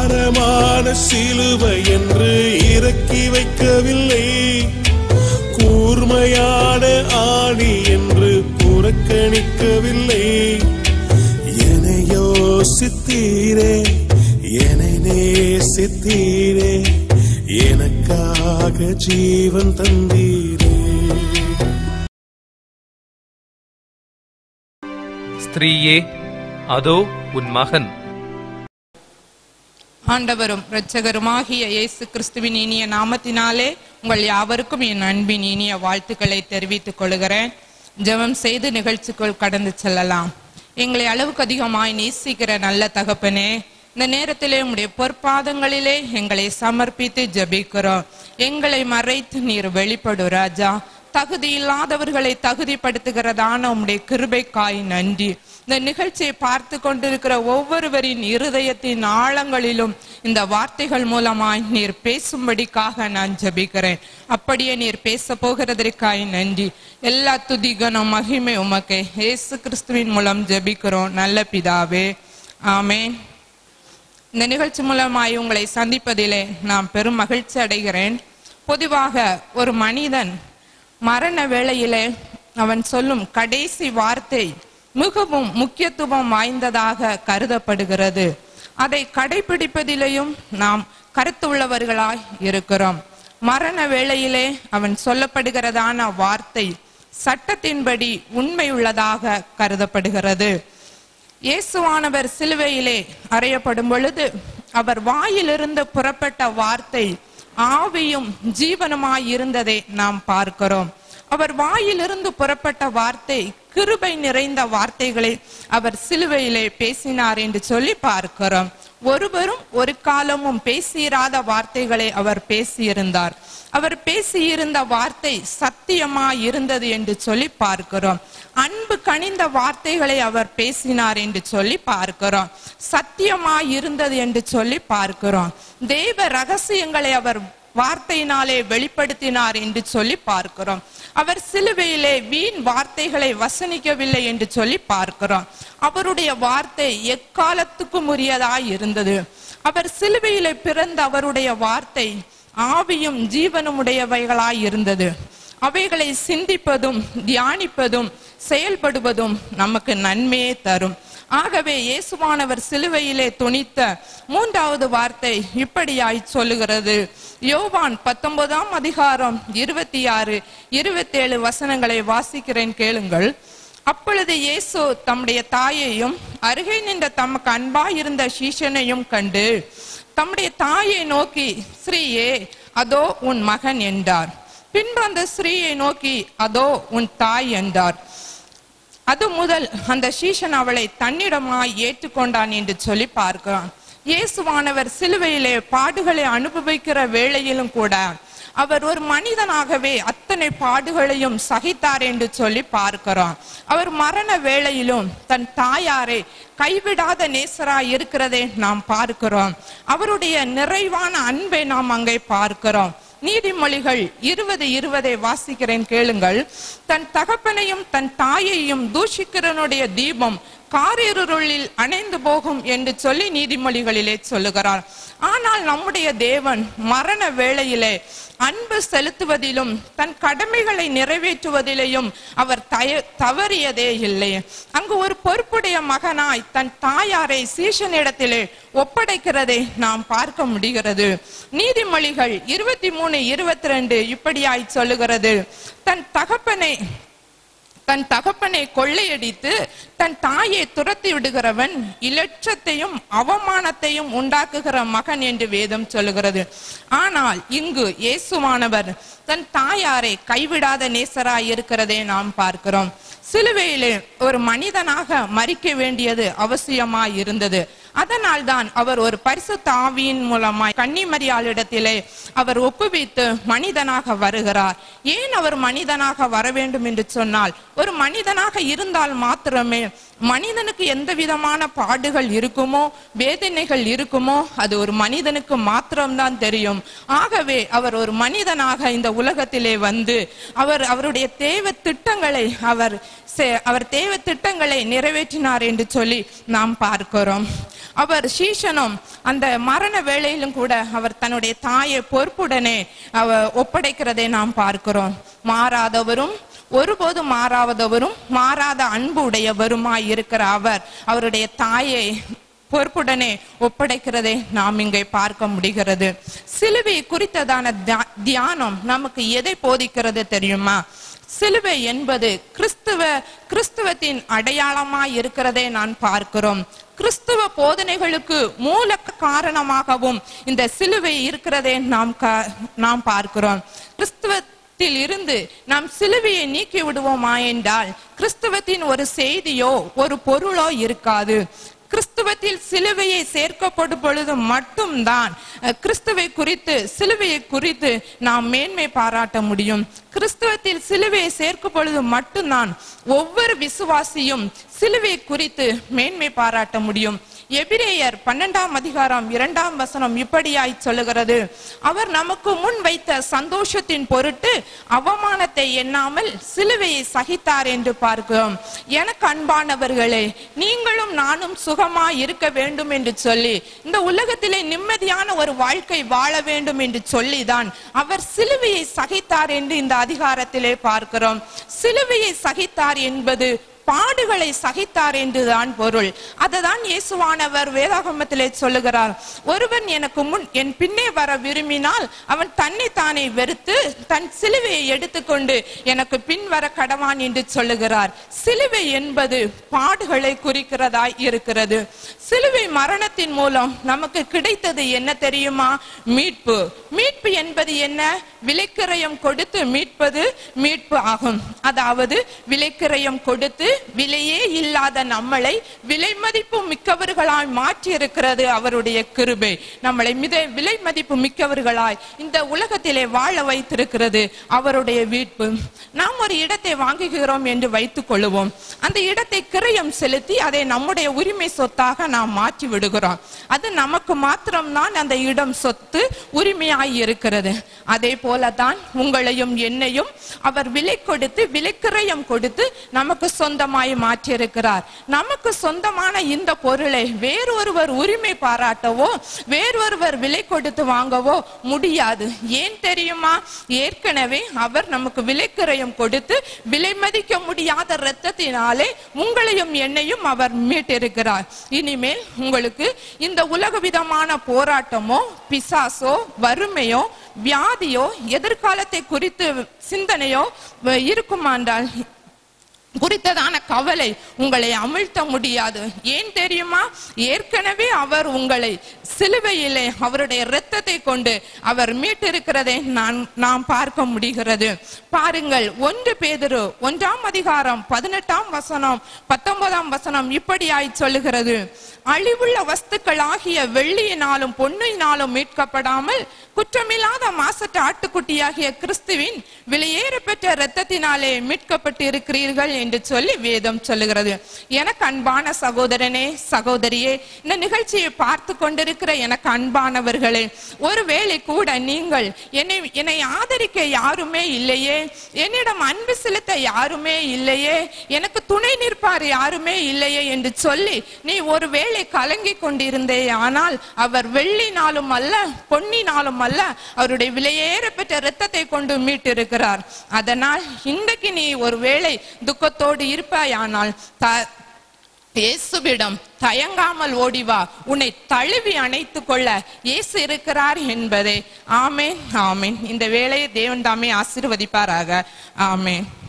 பாரமான சிலுவை என்று இறக்கி வைக்கவில்லை கூர்மையான ஆணி என்று புறக்கணிக்கவில்லை என்னை யோசித்தீரே என்னை நேசித்தீரே எனக்காக ஜீவன் தந்தீரே ஸ்திரீயே அதோ உன் மகன் ஆண்டவரும் இரட்சகருமாகிய இயேசு கிறிஸ்துவின் இனிய நாமத்தினாலே உங்கள் யாவருக்கும் என் அன்பின் இனிய வாழ்த்துக்களை தெரிவித்துக் கொள்கிறேன் ஜெபம் செய்து நிகழ்ச்சிக்குள் கடந்து செல்லலாம் எங்களை அளவுக்கு அதிகமாய் நேசிக்கிற நல்ல தகப்பனே இந்த நேரத்திலே உம்முடைய பொற்பாதங்களிலே எங்களை சமர்ப்பித்து ஜெபிக்கிறோம் எங்களை மறைத்து நீர் வெளிப்படு ராஜா தகுதி இல்லாதவர்களை தகுதிப்படுத்துகிறதான உம்முடைய கிருபைக்காய் நன்றி இந்த நிகழ்ச்சியை பார்த்து கொண்டிருக்கிற ஒவ்வொருவரின் இருதயத்தின் ஆழங்களிலும் இந்த வார்த்தைகள் மூலமாய் நீர் பேசும்படிக்காக நான் ஜெபிக்கிறேன் அப்படியே நீர் பேச போகிறதற்காய் நன்றி எல்லா துதிகனும் மகிமை உமக்கு இயேசு கிறிஸ்துவின் மூலம் ஜெபிக்கிறோம் நல்ல பிதாவே ஆமென் இந்த நிகழ்ச்சி மூலமாய் உங்களை சந்திப்பதிலே நான் பெரும் மகிழ்ச்சி அடைகிறேன் பொதுவாக ஒரு மனிதன் மரண வேளையிலே அவன் சொல்லும் கடைசி வார்த்தை மிகவும் முக்கியத்துவம் வாய்ந்ததாக கருதப்படுகிறது அதை கடைபிடிப்பதிலேயும் நாம் கருத்துள்ளவர்களாய் இருக்கிறோம் மரண வேளையிலே அவன் சொல்லப்படுகிறதான வார்த்தை சட்டத்தின்படி உண்மை உள்ளதாக கருதப்படுகிறது இயேசுவானவர் சிலுவையிலே அறையப்படும் பொழுது அவர் வாயிலிருந்து புறப்பட்ட வார்த்தை ஆவியும் ஜீவனுமாய் இருந்ததை நாம் பார்க்கிறோம் அவர் வாயிலிருந்து புறப்பட்ட வார்த்தை கிருபை நிறைந்த வார்த்தைகளை அவர் சிலுவையிலே பேசினார் என்று சொல்லி பார்க்கிறோம் ஒருவரும் ஒரு காலமும் பேசியிராத வார்த்தைகளை அவர் பேசியிருந்தார் அவர் பேசியிருந்த வார்த்தை சத்தியமாய் இருந்தது என்று சொல்லி பார்க்கிறோம் அன்பு கனிந்த வார்த்தைகளை அவர் பேசினார் என்று சொல்லி பார்க்கிறோம் சத்தியமாய் இருந்தது என்று சொல்லி பார்க்கிறோம் தேவ ரகசியங்களை அவர் வார்த்தையினாலே வெளிப்படுத்தினார் என்று சொல்லி பார்க்கிறோம் அவர் சிலுவையிலே வீண் வார்த்தைகளை வசனிக்கவில்லை என்று சொல்லி பார்க்கிறோம் அவருடைய வார்த்தை எக்காலத்துக்கும் உரியதாய் இருந்தது அவர் சிலுவையிலே பிறந்த அவருடைய வார்த்தை ஆவியும் ஜீவனும் உடையவைகளாய் இருந்தது அவைகளை சிந்திப்பதும் தியானிப்பதும் செயல்படுவதும் நமக்கு நன்மையே தரும் ஆகவே இயேசுவானவர் சிலுவையிலே துணித்த மூன்றாவது வார்த்தை இப்படியாய் சொல்லுகிறது யோவான் பத்தொன்பதாம் அதிகாரம் இருபத்தி ஆறு இருபத்தி ஏழு வசனங்களை வாசிக்கிறேன் கேளுங்கள் அப்பொழுது இயேசு தம்முடைய தாயையும் அருகே நின்ற தமக்கு அன்பாய் இருந்த சீஷனையும் கண்டு தம்முடைய தாயை நோக்கி ஸ்ரீயே அதோ உன் மகன் என்றார் பின்பு அந்த ஸ்ரீயை நோக்கி அதோ உன் தாய் என்றார் அது முதல் அந்த சீஷன் அவளை தன்னிடமாய் ஏற்றுக்கொண்டான் என்று சொல்லி பார்க்கிறான் இயேசுவானவர் சிலுவையிலே பாடுகளை அனுபவிக்கிற வேளையிலும் கூட அவர் ஒரு மனிதனாகவே அத்தனை பாடுகளையும் சகித்தார் என்று சொல்லி பார்க்கிறோம் அவர் மரண வேளையிலும் தன் தாயாரை கைவிடாத நேசராய் இருக்கிறதை நாம் பார்க்கிறோம் அவருடைய நிறைவான அன்பை நாம் அங்கே பார்க்கிறோம் நீதிமொழிகள் இருபது இருபதை வாசிக்கிறேன் கேளுங்கள் தன் தகப்பனையும் தன் தாயையும் தூஷிக்கிறனுடைய தீபம் காரிருளில் அணைந்து போகும் என்று சொல்லி நீதிமொழிகளிலே சொல்லுகிறார் ஆனால் நம்முடைய தேவன் மரண வேளையிலே அன்பு செலுத்துவதிலும் தன் கடமைகளை நிறைவேற்றுவதிலேயும் அவர் தய தவறியதே இல்லை அங்கு ஒரு பொறுப்புடைய மகனாய் தன் தாயாரை சீஷனிடத்திலே ஒப்படைக்கிறதை நாம் பார்க்க முடிகிறது நீதிமொழிகள் இருபத்தி மூணு இருபத்தி ரெண்டு இப்படியாய் சொல்லுகிறது தன் தகப்பனை தன் தகப்பனை கொள்ளையடித்து தன் தாயை துரத்தி விடுகிறவன் இலட்சத்தையும் அவமானத்தையும் உண்டாக்குகிற மகன் என்று வேதம் சொல்லுகிறது ஆனால் இங்கு இயேசுவானவர் தன் தாயாரை கைவிடாத நேசராய் இருக்கிறதை நாம் பார்க்கிறோம் சிலுவையிலே ஒரு மனிதனாக மறிக்க வேண்டியது அவசியமாய் இருந்தது அதனால் தான் அவர் ஒரு பரிசுத்த ஆவியின் மூலமாய் கன்னிமரியாளிடத்திலே அவர் ஒப்புவித்து மனிதனாக வருகிறார் ஏன் அவர் மனிதனாக வர வேண்டும் என்று சொன்னால் ஒரு மனிதனாக இருந்தால் மாத்திரமே மனிதனுக்கு எந்த விதமான பாடுகள் இருக்குமோ வேதனைகள் இருக்குமோ அது ஒரு மனிதனுக்கு மாத்திரம்தான் தெரியும் ஆகவே அவர் ஒரு மனிதனாக இந்த உலகத்திலே வந்து அவர் அவருடைய தேவ திட்டங்களை அவர் செ- அவர் தேவ திட்டங்களை நிறைவேற்றினார் என்று சொல்லி நாம் பார்க்கிறோம் அவர் சீஷனும் அந்த மரண வேளையிலும் கூட அவர் தன்னுடைய தாயை பொறுப்புடனே அவர் ஒப்படைக்கிறதை நாம் பார்க்கிறோம் மாறாதவரும் ஒருபோதும் மாறாதவரும் மாறாத அன்பு உடையவருமாய் இருக்கிற அவர் அவருடைய தாயை பொறுப்புடனே ஒப்படைக்கிறதை நாம் இங்கே பார்க்க முடிகிறது சிலுவை குறித்ததான தியா- தியானம் நமக்கு எதை போதிக்கிறது தெரியுமா சிலுவை என்பது கிறிஸ்துவ கிறிஸ்துவத்தின் அடையாளமாய் இருக்கிறதை நான் பார்க்கிறோம் கிறிஸ்துவ போதனைகளுக்கு மூல காரணமாகவும் இந்த சிலுவை இருக்கிறதை நாம் கா- நாம் பார்க்கிறோம் கிறிஸ்துவத்தில் இருந்து நாம் சிலுவையை நீக்கி விடுவோமா என்றால் கிறிஸ்துவத்தின் ஒரு செய்தியோ ஒரு பொருளோ இருக்காது கிறிஸ்துவத்தில் சிலுவையை சேர்க்கப்படும் பொழுது மட்டும்தான் அஹ், கிறிஸ்துவை குறித்து சிலுவையை குறித்து நாம் மேன்மை பாராட்ட முடியும் கிறிஸ்துவத்தில் சிலுவையை சேர்க்கும் பொழுது மட்டும்தான் ஒவ்வொரு விசுவாசியும் சிலுவை குறித்து மேன்மை பாராட்ட முடியும் எபிரேயர் பன்னெண்டாம் அதிகாரம் இரண்டாம் வசனம் இப்படியாய் சொல்லுகிறது அவர் நமக்கு முன் வைத்த சந்தோஷத்தின் பொருட்டு அவமானத்தை எண்ணாமல் சிலுவையை சகித்தார் என்று பார்க்கிறோம் எனக்கு அன்பானவர்களே நீங்களும் நானும் சுகமாய் இருக்க வேண்டும் என்று சொல்லி இந்த உலகத்திலே நிம்மதியான ஒரு வாழ்க்கை வாழ வேண்டும் என்று சொல்லிதான் அவர் சிலுவையை சகித்தார் என்று இந்த அதிகாரத்திலே பார்க்கிறோம் சிலுவையை சகித்தார் என்பது பாடுகளை சகித்தார் என்றுதான் பொருள் அதுதான் இயேசுவானவர் வேதாகமத்திலே சொல்லுகிறார் ஒருவன் எனக்கு முன் என் பின்னே வர விரும்பினால் அவன் தன்னை தானே வெறுத்து தன் சிலுவையை எடுத்துக்கொண்டு எனக்கு பின் வர கடவான் என்று சொல்லுகிறார் சிலுவை என்பது பாடுகளை குறிக்கிறதாய் இருக்கிறது சிலுவை மரணத்தின் மூலம் நமக்கு கிடைத்தது என்ன தெரியுமா மீட்பு மீட்பு என்பது என்ன விலைக்கிரயம் கொடுத்து மீட்பது மீட்பு ஆகும் அதாவது விலைக்கிரயம் கொடுத்து விலையே இல்லாத நம்மளை விலை மதிப்பு மிக்கவர்களாய் மாற்றி இருக்கிறது அவருடைய கிருபை நம்மளை மித விலை மதிப்பு மிக்கவர்களாய் இந்த உலகத்திலே வாழ வைத்திருக்கிறது அவருடைய மீட்பு நாம் ஒரு இடத்தை வாங்குகிறோம் என்று வைத்துக் கொள்ளுவோம் அந்த இடத்தை கிரயம் செலுத்தி அதை நம்முடைய உரிமை சொத்தாக நாம் மாற்றி விடுகிறோம் அது நமக்கு மாத்திரம்தான் அந்த இடம் சொத்து உரிமையாய் இருக்கிறது அதே போலதான் உங்களையும் என்னையும் அவர் விலை கொடுத்து விலைக்கிரயம் கொடுத்து நமக்கு சொந்தமாய் மாற்றியிருக்கிறார் நமக்கு சொந்தமான இந்த பொருளை வேறொருவர் உரிமை பாராட்டவோ வேறொருவர் விலை கொடுத்து வாங்கவோ முடியாது ஏன் தெரியுமா ஏற்கனவே அவர் நமக்கு விலைக்கிரயம் கொடுத்து விலை மதிக்க முடியாத இரத்தத்தினாலே உங்களையும் என்னையும் அவர் மீட்டிருக்கிறார் இனிமேல் உங்களுக்கு இந்த உலக விதமான போராட்டமோ பிசாசோ வறுமையோ வியாதியோ எதிர்காலத்தை குறித்து சிந்தனையோ வ- இருக்குமாண்டால் குறித்ததான கவலை உங்களை அமிழ்த்த முடியாது ஏன் தெரியுமா ஏற்கனவே அவர் உங்களை சிலுவையிலே அவருடைய இரத்தத்தை கொண்டு அவர் மீட்டிருக்கிறதை நான் நாம் பார்க்க முடிகிறது பாருங்கள் ஒன்று பேதுரு ஒன்றாம் அதிகாரம் பதினெட்டாம் வசனம் பத்தொன்பதாம் வசனம் இப்படியாய் சொல்லுகிறது அழிவுள்ள வஸ்துக்கள் ஆகிய வெள்ளியினாலும் பொன்னினாலும் மீட்கப்படாமல் குற்றமில்லாத மாசற்ற ஆட்டுக்குட்டியாகிய கிறிஸ்துவின் விலையேற பெற்ற இரத்தத்தினாலே மீட்கப்பட்டு இருக்கிறீர்கள் என்று சொல்லி வேதம் சொல்லுகிறது எனக்கு அன்பான சகோதரனே சகோதரியே இந்த நிகழ்ச்சியை பார்த்து கொண்டிருக்கிற எனக்கு அன்பானவர்களே ஒருவேளை கூட நீங்கள் என்னை என்னை ஆதரிக்க யாருமே இல்லையே என்னிடம் அன்பு செலுத்த யாருமே இல்லையே எனக்கு துணை நிற்பார் யாருமே இல்லையே என்று சொல்லி நீ ஒருவேளை கலங்கி கொண்டிருந்தே ஆனால் அவர் வெள்ளினாலும் அல்ல பொன்னினாலும் அல்ல அவருடைய விலையேற பெற்ற இரத்தத்தை கொண்டு மீட்டிருக்கிறார் அதனால் இன்றைக்கு நீ ஒருவேளை துக்கத்தோடு இருப்பாயானால் த இயேசுவிடம் தயங்காமல் ஓடிவா உன்னை தழுவி அணைத்துக் கொள்ள இயேசு இருக்கிறார் என்பதே ஆமேன் ஆமேன் இந்த வேளையை தேவன் தாமே ஆசீர்வதிப்பாராக ஆமேன்